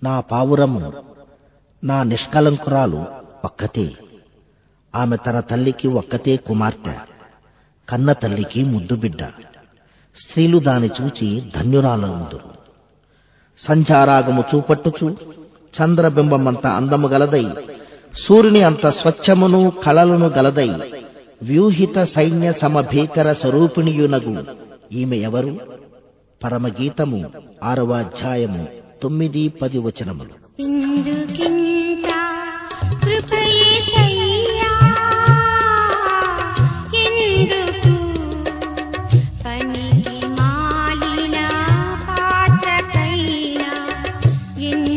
నా పావురము నా నిష్కలంకురాలు ఒక్కతే ఆమె తన తల్లికి ఒక్కతే కుమార్తె కన్న తల్లికి ముద్దు బిడ్డ స్త్రీలు దాని చూచి ధన్యురాలందురు సంధ్యారాగము చూపట్టుచు చంద్రబింబమంత అందము గలదై సూర్యుని అంత స్వచ్ఛమును కళలను గలదై వ్యూహిత సైన్య సమభీకర స్వరూపిణియునగు ఈమె ఎవరు పరమగీతము ఆరవ అధ్యాయము తొమ్మిది పది వచనములు ఇందుకింత కృపయేసయ్యా ఎందుకు పనికి మాలిన పాత్రకైనా